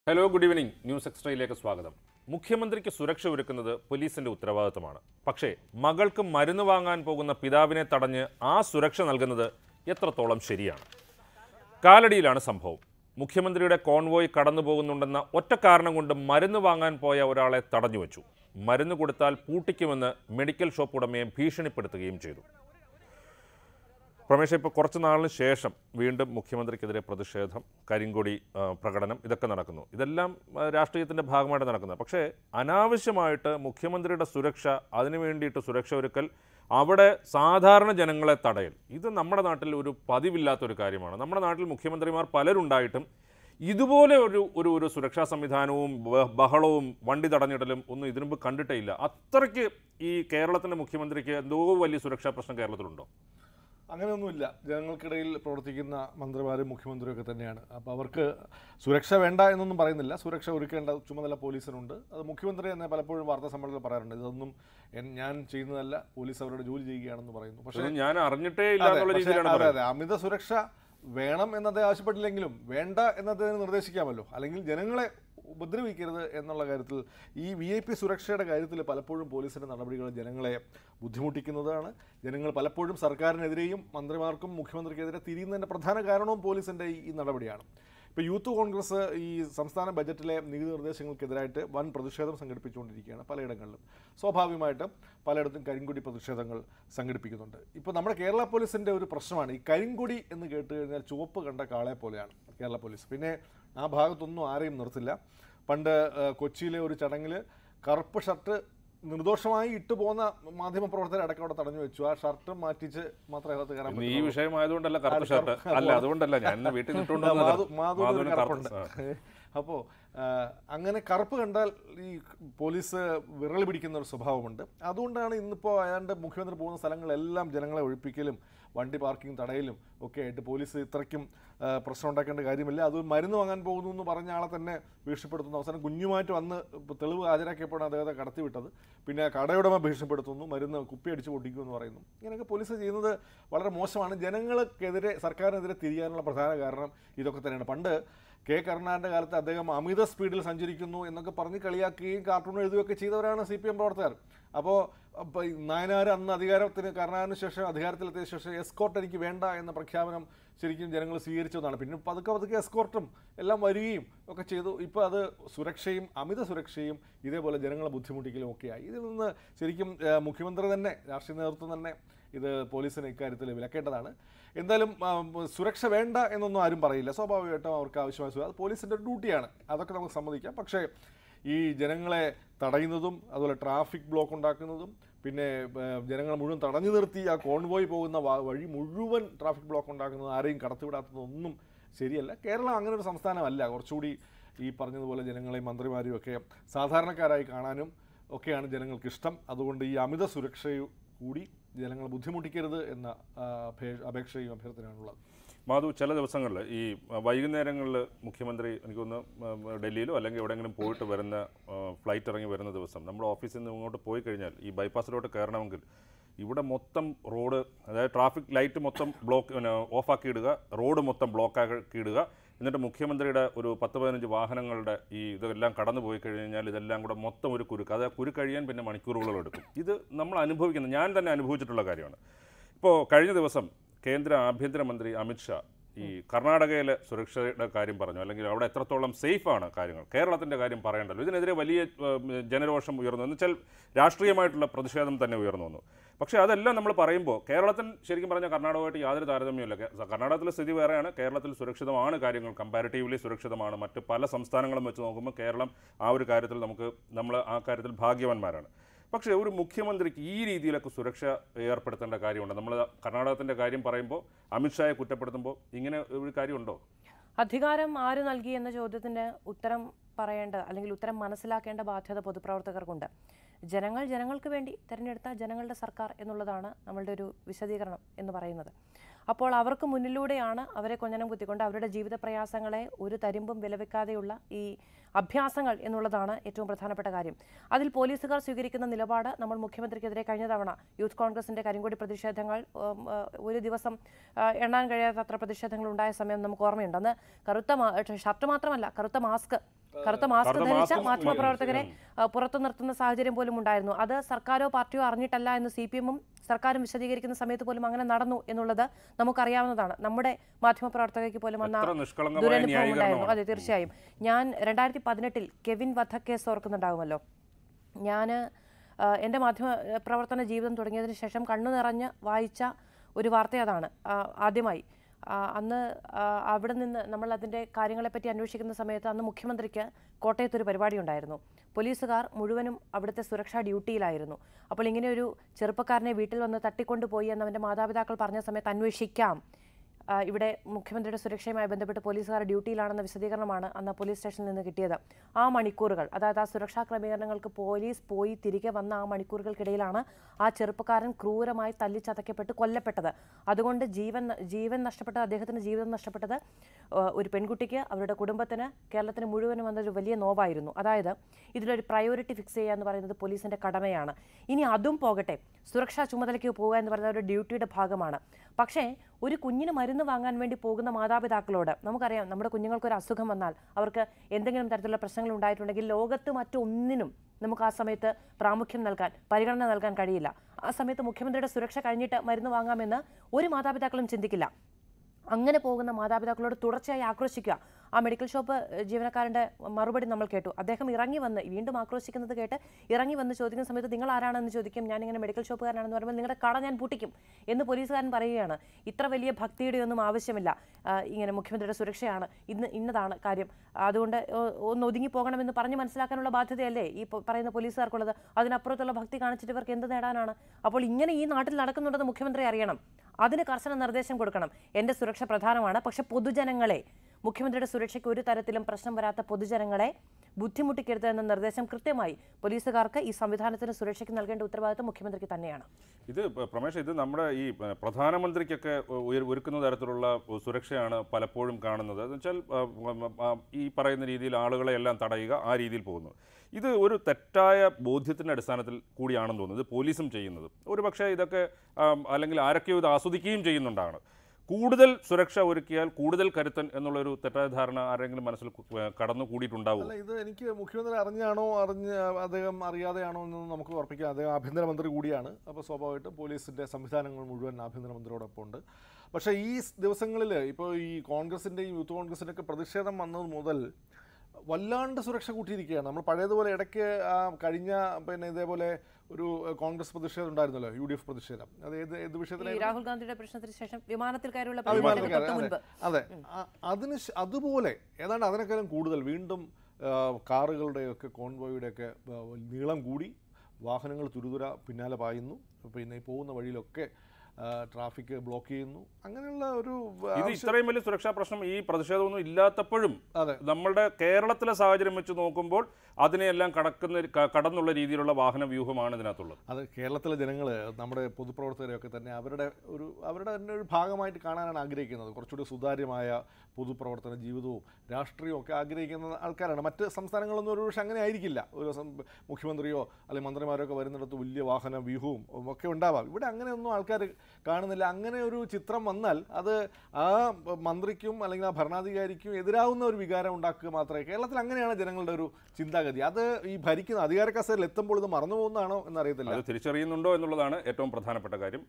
Hello good evening news എക്സ്ട്രയിലേക്ക് സ്വാഗതം മുഖ്യമന്ത്രിക്ക് സുരക്ഷ ഒരുക്കുന്നത് പോലീസിന്റെ ഉത്തരവാദിത്തമാണ് പക്ഷേ മകൾക്ക് മരുന്ന് വാങ്ങാൻ പോകുന്ന പിതാവിനെ തടഞ്ഞ് ആ സുരക്ഷ നൽകുന്നത് എത്രത്തോളം ശരിയാണ് കാലടിയിലാണ് സംഭവം മുഖ്യമന്ത്രിയുടെ കോൺവോയ് കടന്നു പോകുന്നുണ്ടെന്ന ഒറ്റ കാരണം കൊണ്ട് മരുന്ന് വാങ്ങാൻ പോയ ഒരാളെ തടഞ്ഞു വെച്ചു മരുന്ന് കൊടുത്താൽ പൂട്ടിക്കുമെന്ന് മെഡിക്കൽ ഷോപ്പ് ഉടമയെ ഭീഷണിപ്പെടുത്തുകയും ചെയ്തു പ്രമേശ ഇപ്പോൾ കുറച്ച് നാളിന് ശേഷം വീണ്ടും മുഖ്യമന്ത്രിക്കെതിരെ പ്രതിഷേധം കരിങ്കൊടി ആ, പ്രകടനം ഇതൊക്കെ നടക്കുന്നു ഇതെല്ലാം ആ, രാഷ്ട്രീയത്തിൻ്റെ ഭാഗമായിട്ട് നടക്കുന്നത് പക്ഷേ അനാവശ്യമായിട്ട് മുഖ്യമന്ത്രിയുടെ സുരക്ഷ അതിനു വേണ്ടിയിട്ട് സുരക്ഷ ഒരുക്കൽ അവിടെ സാധാരണ ജനങ്ങളെ തടയൽ ഇത് നമ്മുടെ നാട്ടിൽ ഒരു പതിവില്ലാത്തൊരു കാര്യമാണ് നമ്മുടെ നാട്ടിൽ മുഖ്യമന്ത്രിമാർ പലരുണ്ടായിട്ടും ഇതുപോലെ ഒരു ഒരു ഒരു സുരക്ഷാ സംവിധാനവും ബ- ബഹളവും വണ്ടി തടഞ്ഞിടലും ഒന്നും ഇതിനു മുമ്പ് കണ്ടിട്ടേ ഇല്ല അത്രയ്ക്ക് ഈ കേരളത്തിൻ്റെ മുഖ്യമന്ത്രിക്ക് എന്തോ വലിയ സുരക്ഷാ പ്രശ്നം കേരളത്തിലുണ്ടോ അങ്ങനെയൊന്നുമില്ല ജനങ്ങൾക്കിടയിൽ പ്രവർത്തിക്കുന്ന മന്ത്രിമാരും മുഖ്യമന്ത്രിയും ഒക്കെ തന്നെയാണ് അപ്പോൾ അവർക്ക് സുരക്ഷ വേണ്ട എന്നൊന്നും പറയുന്നില്ല സുരക്ഷ ഒരുക്കേണ്ട ചുമതല പോലീസിനുണ്ട് അത് മുഖ്യമന്ത്രി തന്നെ പലപ്പോഴും വാർത്താ സമ്മേളനത്തിൽ പറയാറുണ്ട് ഇതൊന്നും എൻ- ഞാൻ ചെയ്യുന്നതല്ല പോലീസ് അവരുടെ ജോലി ചെയ്യുകയാണെന്ന് പറയുന്നു പക്ഷേ ഇത് ഞാൻ അറിഞ്ഞിട്ടേ ഇല്ല അതെ, എന്നുള്ള പക്ഷേ രീതിയിലാണ് അതെ, പറയുന്നത് അതെ, അമിത സുരക്ഷ വേണം എന്നത് ആവശ്യപ്പെട്ടില്ലെങ്കിലും വേണ്ട എന്നതിന് നിർദ്ദേശിക്കാമല്ലോ അല്ലെങ്കിൽ ജനങ്ങളെ ഉപദ്രവിക്കരുത് എന്നുള്ള കാര്യത്തിൽ ഈ വി ഐ പി സുരക്ഷയുടെ കാര്യത്തിൽ പലപ്പോഴും പോലീസിൻ്റെ നടപടികൾ ജനങ്ങളെ ബുദ്ധിമുട്ടിക്കുന്നതാണ് ജനങ്ങൾ പലപ്പോഴും സർക്കാരിനെതിരെയും മന്ത്രിമാർക്കും മുഖ്യമന്ത്രിക്കെതിരെ തിരിയുന്നതിൻ്റെ പ്രധാന കാരണവും പോലീസിൻ്റെ ഈ ഈ നടപടിയാണ് ഇപ്പോൾ യൂത്ത് കോൺഗ്രസ് ഈ സംസ്ഥാന ബജറ്റിലെ നികുതി നിർദ്ദേശങ്ങൾക്കെതിരായിട്ട് വൻ പ്രതിഷേധം സംഘടിപ്പിച്ചുകൊണ്ടിരിക്കുകയാണ് പലയിടങ്ങളിലും സ്വാഭാവികമായിട്ടും പലയിടത്തും കരിങ്കൊടി പ്രതിഷേധങ്ങൾ സംഘടിപ്പിക്കുന്നുണ്ട് ഇപ്പോൾ നമ്മുടെ കേരള പോലീസിൻ്റെ ഒരു പ്രശ്നമാണ് ഈ കരിങ്കൊടി എന്ന് കേട്ട് കഴിഞ്ഞാൽ ചുവപ്പ് കണ്ട കാളെ പോലെയാണ് കേരള പോലീസ് പിന്നെ ആ ഭാഗത്തൊന്നും ആരെയും നിർത്തില്ല പണ്ട് ആ, കൊച്ചിയിലെ ഒരു ചടങ്ങിൽ കറുപ്പ് ഷർട്ട് നിർദോഷമായി ഇട്ടു പോകുന്ന മാധ്യമപ്രവർത്തകരെ അടക്കം അവിടെ തടഞ്ഞു വെച്ചു ആ ഷർട്ട് മാറ്റിച്ച് മാത്രമേ അകത്ത് കയറാൻ ഇന്ന് ഈ പറ്റുള്ളൂ. വിഷയമായതുകൊണ്ടല്ല കറുത്ത ആ, ഷർട്ട് കറുപ്പ് അല്ല അതുകൊണ്ടല്ല ഞാൻ ഇന്ന് വീട്ടിൽ നിട്ടുകൊണ്ട് ആ, വന്നതാ. മാധു- മാധുവിന് ഒരു മാധുവിന് കറുപ്പുണ്ട് കറുപ്പ് ആ. അപ്പോൾ അങ്ങനെ കറുപ്പ് കണ്ടാൽ ഈ പോലീസ് വിരൽ പിടിക്കുന്ന ഒരു സ്വഭാവമുണ്ട് അതുകൊണ്ടാണ് ഇന്നിപ്പോൾ അയാളുടെ മുഖ്യമന്ത്രി പോകുന്ന സ്ഥലങ്ങളെല്ലാം ജനങ്ങളെ ഒഴിപ്പിക്കലും വണ്ടി പാർക്കിംഗ് തടയലും ഒക്കെ ആയിട്ട് പോലീസ് ഇത്രയ്ക്കും ആ, പ്രശ്നം ഉണ്ടാക്കേണ്ട കാര്യമില്ല അത് മരുന്ന് വാങ്ങാൻ പോകുന്നു എന്ന് പറഞ്ഞ ആളെ തന്നെ ഭീഷണിപ്പെടുത്തുന്നു അവസാനം കുഞ്ഞുമായിട്ട് വന്ന് ഇപ്പൊ തെളിവ് ഹാജരാക്കിയപ്പോഴാണ് അദ്ദേഹത്തെ കടത്തിവിട്ടത് പിന്നെ കടയുടമ ഭീഷണിപ്പെടുത്തുന്നു മരുന്ന് കുപ്പി അടിച്ച് പൊട്ടിക്കുമെന്ന് പറയുന്നു ഇങ്ങനെയൊക്കെ പോലീസ് ചെയ്യുന്നത് വളരെ മോശമാണ് ജനങ്ങൾക്കെതിരെ സർക്കാരിനെതിരെ തിരിയാനുള്ള പ്രധാന കാരണം ഇതൊക്കെ തന്നെയാണ് പണ്ട് കെ കരുണാകരൻ്റെ കാലത്ത് അദ്ദേഹം അമിത സ്പീഡിൽ സഞ്ചരിക്കുന്നു എന്നൊക്കെ പറഞ്ഞ് കളിയാക്കുകയും കാർട്ടൂൺ എഴുതുകയൊക്കെ ചെയ്തവരാണ് സി പി എം പ്രവർത്തകർ അപ്പോൾ അപ്പോൾ നായനാർ അന്ന് അധികാരത്തിന് കരുണാകരന് ശേഷം അധികാരത്തിലെത്തിയ ശേഷം എസ്കോർട്ട് എനിക്ക് വേണ്ട എന്ന പ്രഖ്യാപനം ശരിക്കും ജനങ്ങൾ സ്വീകരിച്ചതാണ് പിന്നെ പതുക്കെ പതുക്കെ എസ്കോർട്ടും എല്ലാം വരികയും ഒക്കെ ചെയ്തു ഇപ്പോൾ അത് സുരക്ഷയും അമിത സുരക്ഷയും ഇതേപോലെ ജനങ്ങളെ ബുദ്ധിമുട്ടിക്കലും ഒക്കെയായി ഇതിൽ നിന്ന് ശരിക്കും ആ, മുഖ്യമന്ത്രി തന്നെ രാഷ്ട്രീയ നേതൃത്വം തന്നെ ഇത് പോലീസിന് ഇക്കാര്യത്തിൽ വിലക്കേണ്ടതാണ് എന്തായാലും ആ, സുരക്ഷ വേണ്ട എന്നൊന്നും ആരും പറയില്ല സ്വാഭാവികമായിട്ടും അവർക്ക് ആവശ്യമായ സുരക്ഷ അത് പോലീസിൻ്റെ ഡ്യൂട്ടിയാണ് അതൊക്കെ നമുക്ക് സമ്മതിക്കാം പക്ഷേ ഈ ജനങ്ങളെ തടയുന്നതും അതുപോലെ ട്രാഫിക് ബ്ലോക്ക് ഉണ്ടാക്കുന്നതും പിന്നെ ആ, ജനങ്ങളെ മുഴുവൻ തടഞ്ഞു നിർത്തി ആ കോൺവോയ് പോകുന്ന വ- വഴി മുഴുവൻ ട്രാഫിക് ബ്ലോക്ക് ഉണ്ടാക്കുന്നത് ആരെയും കടത്തിവിടാത്തതൊന്നും ശരിയല്ല കേരളം അങ്ങനെ ഒരു സംസ്ഥാനമല്ല കുറച്ചുകൂടി ഈ പറഞ്ഞതുപോലെ ജനങ്ങളെയും മന്ത്രിമാരെയും ഒക്കെ സാധാരണക്കാരായി കാണാനും ഒക്കെയാണ് ജനങ്ങൾക്ക് ഇഷ്ടം അതുകൊണ്ട് ഈ അമിത സുരക്ഷയും കൂടി ജനങ്ങളെ ബുദ്ധിമുട്ടിക്കരുത് എന്ന ആ, അപേ- അപേക്ഷയും അഭ്യർത്ഥനയാണുള്ളത് മാധു ചില ദിവസങ്ങളിൽ ഈ വൈകുന്നേരങ്ങളിൽ മുഖ്യമന്ത്രി എനിക്കൊന്ന് ഡൽഹിയിലോ അല്ലെങ്കിൽ എവിടെയെങ്കിലും പോയിട്ട് വരുന്ന ഫ്ലൈറ്റ് ഇറങ്ങി വരുന്ന ദിവസം നമ്മുടെ ഓഫീസിൽ നിന്ന് ഇങ്ങോട്ട് പോയി കഴിഞ്ഞാൽ ഈ ബൈപ്പാസിലോട്ട് കയറണമെങ്കിൽ ഇവിടെ മൊത്തം റോഡ് അതായത് ട്രാഫിക് ലൈറ്റ് മൊത്തം ബ്ലോക്ക് പിന്നെ ഓഫാക്കി ഇടുക റോഡ് മൊത്തം ബ്ലോക്കാക്കി ഇടുക എന്നിട്ട് മുഖ്യമന്ത്രിയുടെ ഒരു പത്ത് പതിനഞ്ച് വാഹനങ്ങളുടെ ഈ ഇതെല്ലാം കടന്നു പോയി കഴിഞ്ഞാൽ ഇതെല്ലാം കൂടെ മൊത്തം ഒരു കുരുക്ക് അത് ആ കുരുക്ക് കഴിയാൻ പിന്നെ മണിക്കൂറുകൾ എടുക്കും ഇത് നമ്മൾ അനുഭവിക്കുന്ന ഞാൻ തന്നെ അനുഭവിച്ചിട്ടുള്ള കാര്യമാണ് ഇപ്പോൾ കഴിഞ്ഞ ദിവസം കേന്ദ്ര ആഭ്യന്തരമന്ത്രി അമിത്ഷാ ഈ കർണാടകയിലെ സുരക്ഷയുടെ കാര്യം പറഞ്ഞു അല്ലെങ്കിൽ അവിടെ എത്രത്തോളം സേഫാണ് കാര്യങ്ങൾ കേരളത്തിൻ്റെ കാര്യം പറയണ്ടല്ലോ ഇതിനെതിരെ വലിയ ഏഹ്, ജനരോഷം ഉയർന്നു എന്ന് വെച്ചാൽ രാഷ്ട്രീയമായിട്ടുള്ള പ്രതിഷേധം തന്നെ ഉയർന്നു വന്നു പക്ഷേ അതെല്ലാം നമ്മൾ പറയുമ്പോൾ കേരളത്തിൽ ശരിക്കും പറഞ്ഞാൽ കർണാടകമായിട്ട് യാതൊരു താരതമ്യമില്ല കേ- കർണാടകത്തിലെ സ്ഥിതി വേറെയാണ് കേരളത്തിൽ സുരക്ഷിതമാണ് കാര്യങ്ങൾ കമ്പാരിറ്റീവ്ലി സുരക്ഷിതമാണ് മറ്റ് പല സംസ്ഥാനങ്ങളും വെച്ച് നോക്കുമ്പോൾ കേരളം ആ ഒരു കാര്യത്തിൽ നമുക്ക് നമ്മൾ ആ കാര്യത്തിൽ ഭാഗ്യവാന്മാരാണ് പക്ഷേ ഒരു മുഖ്യമന്ത്രിക്ക് ഈ രീതിയിലൊക്കെ സുരക്ഷ ഏർപ്പെടുത്തേണ്ട കാര്യമുണ്ട് നമ്മൾ കർണാടകത്തിൻ്റെ കാര്യം പറയുമ്പോൾ അമിത്ഷായെ കുറ്റപ്പെടുത്തുമ്പോൾ ഇങ്ങനെ ഒരു കാര്യമുണ്ടോ അധികാരം ആര് നൽകി എന്ന ചോദ്യത്തിന് ഉത്തരം പറയേണ്ട അല്ലെങ്കിൽ ഉത്തരം മനസ്സിലാക്കേണ്ട ബാധ്യത പൊതുപ്രവർത്തകർക്കുണ്ട് ജനങ്ങൾ ജനങ്ങൾക്ക് വേണ്ടി തിരഞ്ഞെടുത്ത ജനങ്ങളുടെ സർക്കാർ എന്നുള്ളതാണ് നമ്മളുടെ ഒരു വിശദീകരണം എന്ന് പറയുന്നത് അപ്പോൾ അവർക്ക് മുന്നിലൂടെയാണ് അവരെ കൊഞ്ഞനം കുത്തിക്കൊണ്ട് അവരുടെ ജീവിത പ്രയാസങ്ങളെ ഒരു തരിമ്പും വിലവെക്കാതെയുള്ള ഈ അഭ്യാസങ്ങൾ എന്നുള്ളതാണ് ഏറ്റവും പ്രധാനപ്പെട്ട കാര്യം അതിൽ പോലീസുകാർ സ്വീകരിക്കുന്ന നിലപാട് നമ്മൾ മുഖ്യമന്ത്രിക്കെതിരെ കഴിഞ്ഞ തവണ യൂത്ത് കോൺഗ്രസിന്റെ കരിങ്കൊടി പ്രതിഷേധങ്ങൾ ഉം, ആ, ഒരു ദിവസം ആ, എണ്ണാൻ കഴിയാത്തത്ര പ്രതിഷേധങ്ങൾ ഉണ്ടായ സമയം നമുക്ക് ഓർമ്മയുണ്ട് അന്ന് കറുത്ത മാ- ഷർട്ട് മാത്രമല്ല കറുത്ത മാസ്ക് കറുത്ത മാസ്ക് കറുത്ത ധരിച്ച മാസ്കും മാധ്യമപ്രവർത്തകരെ ആ, പുറത്തു നിർത്തുന്ന സാഹചര്യം പോലും ഉണ്ടായിരുന്നു അത് സർക്കാരോ പാർട്ടിയോ അറിഞ്ഞിട്ടല്ല എന്ന് സി പി എമ്മും സർക്കാരും വിശദീകരിക്കുന്ന സമയത്ത് പോലും അങ്ങനെ നടന്നു എന്നുള്ളത് നമുക്കറിയാവുന്നതാണ് നമ്മുടെ മാധ്യമപ്രവർത്തകയ്ക്ക് പോലും അന്ന് ആ എത്ര നിഷ്കളങ്കമായ ദുരനുഭവം ഉണ്ടായിരുന്നു ന്യായീകരണമാണ് അതെ തീർച്ചയായും ഞാൻ രണ്ടായിരത്തി പതിനെട്ടിൽ കെവിൻ വധക്കേസ് ഓർക്കുന്നുണ്ടാകുമല്ലോ ഞാൻ എൻ്റെ മാധ്യമ ആ, പ്രവർത്തന ജീവിതം തുടങ്ങിയതിന് ശേഷം കണ്ണു നിറഞ്ഞ് വായിച്ച ഒരു വാർത്ത അതാണ് ആ, ആദ്യമായി ആ, അന്ന് ആ, അവിടെ നിന്ന് നമ്മൾ അതിൻ്റെ കാര്യങ്ങളെപ്പറ്റി അന്വേഷിക്കുന്ന സമയത്ത് അന്ന് മുഖ്യമന്ത്രിക്ക് കോട്ടയത്ത് ഒരു പരിപാടി ഉണ്ടായിരുന്നു പോലീസുകാർ മുഴുവനും അവിടുത്തെ സുരക്ഷാ ഡ്യൂട്ടിയിലായിരുന്നു അപ്പോൾ ഇങ്ങനെ ഒരു ചെറുപ്പക്കാരനെ വീട്ടിൽ വന്ന് തട്ടിക്കൊണ്ടുപോയി എന്നവൻ്റെ മാതാപിതാക്കൾ പറഞ്ഞ സമയത്ത് അന്വേഷിക്കാം ആ, ഇവിടെ മുഖ്യമന്ത്രിയുടെ സുരക്ഷയുമായി ബന്ധപ്പെട്ട് പോലീസുകാർ ഡ്യൂട്ടിയിലാണെന്ന വിശദീകരണമാണ് അന്ന് പോലീസ് സ്റ്റേഷനിൽ നിന്ന് കിട്ടിയത് ആ മണിക്കൂറുകൾ അതായത് ആ സുരക്ഷാ ക്രമീകരണങ്ങൾക്ക് പോലീസ് പോയി തിരികെ വന്ന ആ മണിക്കൂറുകൾക്കിടയിലാണ് ആ ചെറുപ്പക്കാരൻ ക്രൂരമായി തല്ലിച്ചതയ്ക്കപ്പെട്ട് കൊല്ലപ്പെട്ടത് അതുകൊണ്ട് ജീവൻ ജീവൻ നഷ്ടപ്പെട്ടത് അദ്ദേഹത്തിന് ജീവിതം നഷ്ടപ്പെട്ടത് ആ, ഒരു പെൺകുട്ടിക്ക് അവരുടെ കുടുംബത്തിന് കേരളത്തിന് മുഴുവനും വന്നൊരു വലിയ നോവായിരുന്നു അതായത് ഇതിലൊരു പ്രയോറിറ്റി ഫിക്സ് ചെയ്യുക എന്ന് പറയുന്നത് പോലീസിന്റെ കടമയാണ് ഇനി അതും പോകട്ടെ സുരക്ഷാ ചുമതലയ്ക്ക് പോവുക എന്ന് പറയുന്നത് ഒരു ഡ്യൂട്ടിയുടെ ഭാഗമാണ് പക്ഷേ ഒരു കുഞ്ഞിന് മരുന്ന് വാങ്ങാൻ വേണ്ടി പോകുന്ന മാതാപിതാക്കളോട് നമുക്കറിയാം നമ്മുടെ കുഞ്ഞുങ്ങൾക്ക് ഒരു അസുഖം വന്നാൽ അവർക്ക് എന്തെങ്കിലും തരത്തിലുള്ള പ്രശ്നങ്ങൾ ഉണ്ടായിട്ടുണ്ടെങ്കിൽ ലോകത്ത് മറ്റൊന്നിനും നമുക്ക് ആ സമയത്ത് പ്രാമുഖ്യം നൽകാൻ പരിഗണന നൽകാൻ കഴിയില്ല ആ സമയത്ത് മുഖ്യമന്ത്രിയുടെ സുരക്ഷ കഴിഞ്ഞിട്ട് മരുന്ന് വാങ്ങാമെന്ന് ഒരു മാതാപിതാക്കളും ചിന്തിക്കില്ല അങ്ങനെ പോകുന്ന മാതാപിതാക്കളോട് തുടർച്ചയായി ആക്രോശിക്കുക ആ മെഡിക്കൽ ഷോപ്പ് ഏഹ്, ജീവനക്കാരൻ്റെ മറുപടി നമ്മൾ കേട്ടു അദ്ദേഹം ഇറങ്ങി വന്ന് വീണ്ടും ആക്രോശിക്കുന്നത് കേട്ട് ഇറങ്ങി വന്ന് ചോദിക്കുന്ന സമയത്ത് നിങ്ങൾ ആരാണെന്ന് ചോദിക്കും ഞാനിങ്ങനെ മെഡിക്കൽ ഷോപ്പുകാരനാണെന്ന് പറയുമ്പോൾ നിങ്ങളുടെ കട ഞാൻ പൂട്ടിക്കും എന്ന് പോലീസുകാരൻ പറയുകയാണ് ഇത്ര വലിയ ഭക്തിയുടെ ഒന്നും ആവശ്യമില്ല ആ, ഇങ്ങനെ മുഖ്യമന്ത്രിയുടെ സുരക്ഷയാണ് ഇന്ന് ഇന്നതാണ് കാര്യം അതുകൊണ്ട് ഒ- ഒന്ന് ഒതുങ്ങി പോകണമെന്ന് പറഞ്ഞ് മനസ്സിലാക്കാനുള്ള ബാധ്യതയല്ലേ ഈ പ- പറയുന്ന പോലീസുകാർക്കുള്ളത് അതിനപ്പുറത്തുള്ള ഭക്തി കാണിച്ചിട്ട് ഇവർക്ക് എന്ത് നേടാനാണ് അപ്പോൾ ഇങ്ങനെ ഈ നാട്ടിൽ നടക്കുന്നുണ്ടെന്ന് മുഖ്യമന്ത്രി അറിയണം അതിന് കർശന നിർദ്ദേശം കൊടുക്കണം എൻ്റെ സുരക്ഷ പ്രധാനമാണ് പക്ഷെ പൊതുജനങ്ങളെ മുഖ്യമന്ത്രിയുടെ സുരക്ഷയ്ക്ക് ഒരു തരത്തിലും പ്രശ്നം വരാത്ത പൊതുജനങ്ങളെ ബുദ്ധിമുട്ടിക്കരുത് എന്ന നിർദ്ദേശം കൃത്യമായി പോലീസുകാർക്ക് ഈ സംവിധാനത്തിന് സുരക്ഷയ്ക്ക് നൽകേണ്ട ഉത്തരവാദിത്വം മുഖ്യമന്ത്രിക്ക് തന്നെയാണ് ഇത് പ- പ്രമേഷ് ഇത് നമ്മുടെ ഈ പ- പ്രധാനമന്ത്രിക്കൊക്കെ ഉയർ- ഒരുക്കുന്ന തരത്തിലുള്ള സുരക്ഷയാണ് പലപ്പോഴും കാണുന്നത് എന്ന് വെച്ചാൽ ആ, ഉം, ആ, ഈ പറയുന്ന രീതിയിൽ ആളുകളെ എല്ലാം തടയുക ആ രീതിയിൽ പോകുന്നു ഇത് ഒരു തെറ്റായ ബോധ്യത്തിൻ്റെ അടിസ്ഥാനത്തിൽ കൂടിയാണെന്ന് തോന്നുന്നത് ഇത് പോലീസും ചെയ്യുന്നത് ഒരു പക്ഷേ ഇതൊക്കെ ആ, അല്ലെങ്കിൽ ആരൊക്കെയോ ഇത് ആസ്വദിക്കുകയും ചെയ്യുന്നുണ്ടാണ് കൂടുതൽ സുരക്ഷ ഒരുക്കിയാൽ കൂടുതൽ കരുത്തൻ എന്നുള്ളൊരു തെറ്റായ ധാരണ ആരെങ്കിലും മനസ്സിൽ കു- കടന്നു കൂടിയിട്ടുണ്ടാവും അല്ല ഇത് എനിക്ക് മുഖ്യമന്ത്രി അറിഞ്ഞാണോ അറിഞ്ഞ് അദ്ദേഹം അറിയാതെയാണോ എന്നൊന്നും നമുക്ക് ഉറപ്പിക്കാം അദ്ദേഹം ആഭ്യന്തരമന്ത്രി കൂടിയാണ് അപ്പോൾ സ്വാഭാവികമായിട്ടും പോലീസിൻ്റെ സംവിധാനങ്ങൾ മുഴുവൻ ആഭ്യന്തരമന്ത്രിയോടൊപ്പം ഉണ്ട് പക്ഷേ ഈ ദിവസങ്ങളിൽ ഇപ്പോൾ ഈ കോൺഗ്രസിൻ്റെയും യൂത്ത് കോൺഗ്രസിൻ്റെ ഒക്കെ പ്രതിഷേധം വന്നത് മുതൽ വല്ലാണ്ട് സുരക്ഷ കൂട്ടിയിരിക്കുകയാണ് നമ്മൾ പഴയതുപോലെ ഇടയ്ക്ക് ആ കഴിഞ്ഞ പിന്നെ ഇതേപോലെ ഒരു ഏഹ്, കോൺഗ്രസ് പ്രതിഷേധം ഉണ്ടായിരുന്നല്ലോ യു ഡി എഫ് പ്രതിഷേധം അത് ഏത് ഏത് ഈ വിഷയത്തിലായിരുന്നു രാഹുൽ ഗാന്ധിയുടെ പ്രശ്നത്തിന് ശേഷം വിമാനത്തിൽ കയറിയുള്ള ആ, വിമാനത്തിൽ പ്രതിഷേധത്തിന് കയറി, തൊട്ട് അതെ. മുൻപ് അതെ ആ, അതിന് ശ- അതുപോലെ ഏതാണ്ട് അതിനേക്കാളും കൂടുതൽ വീണ്ടും ആ, കാറുകളുടെയൊക്കെ കോൺവോയുടെയൊക്കെ ആ, നീളം കൂടി വാഹനങ്ങൾ തുരുതുര പിന്നാലെ പായുന്നു പിന്നെ ഈ പോകുന്ന വഴിയിലൊക്കെ ട്രാഫിക് ബ്ലോക്ക് ചെയ്യുന്നു അങ്ങനെയുള്ള ഒരു ഇത് ആവശ്യം- ഇത്രയും വലിയ സുരക്ഷാ പ്രശ്നം ഈ പ്രതിഷേധമൊന്നും ഇല്ലാത്തപ്പോഴും അതെ നമ്മുടെ കേരളത്തിലെ സാഹചര്യം വെച്ച് നോക്കുമ്പോൾ അതിനെയെല്ലാം കടക്കുന്ന ക- കടന്നുള്ള രീതിയിലുള്ള വാഹന വ്യൂഹമാണ് ഇതിനകത്തുള്ളത് അത് കേരളത്തിലെ ജനങ്ങൾ നമ്മുടെ പൊതുപ്രവർത്തകരെയൊക്കെ തന്നെ അവരുടെ ഒരു അവരുടെ തന്നെ ഒരു ഭാഗമായിട്ട് കാണാനാണ് ആഗ്രഹിക്കുന്നത് കുറച്ചുകൂടി സുതാര്യമായ പൊതുപ്രവർത്തന ജീവിതവും രാഷ്ട്രീയവും ഒക്കെ ആഗ്രഹിക്കുന്ന ആൾക്കാരാണ് മറ്റ് സംസ്ഥാനങ്ങളൊന്നും ഒരു പക്ഷേ അങ്ങനെ ആയിരിക്കില്ല ഒരു സം- മുഖ്യമന്ത്രിയോ അല്ലെങ്കിൽ മന്ത്രിമാരോ ഒക്കെ വരുന്നിടത്ത് വലിയ വാഹന വ്യൂഹവും ഒക്കെ ഉണ്ടാവാം ഇവിടെ അങ്ങനെയൊന്നും ആൾക്കാർ കാണുന്നില്ല അങ്ങനെ ഒരു ചിത്രം വന്നാൽ അത് ആ മന്ത്രിക്കും അല്ലെങ്കിൽ ആ ഭരണാധികാരിക്കും എതിരാവുന്ന ഒരു വികാരം ഉണ്ടാക്കുക മാത്രമേ കേരളത്തിൽ അങ്ങനെയാണ് ജനങ്ങളുടെ ഒരു ചിന്താഗതി അത് ഈ ഭരിക്കുന്ന അധികാര കസേരയിൽ എത്തുമ്പോൾ ഇത് മറന്നു പോകുന്നതാണോ എന്നറിയത്തില്ല അത് തിരിച്ചറിയുന്നുണ്ടോ എന്നുള്ളതാണ് ഏറ്റവും പ്രധാനപ്പെട്ട കാര്യം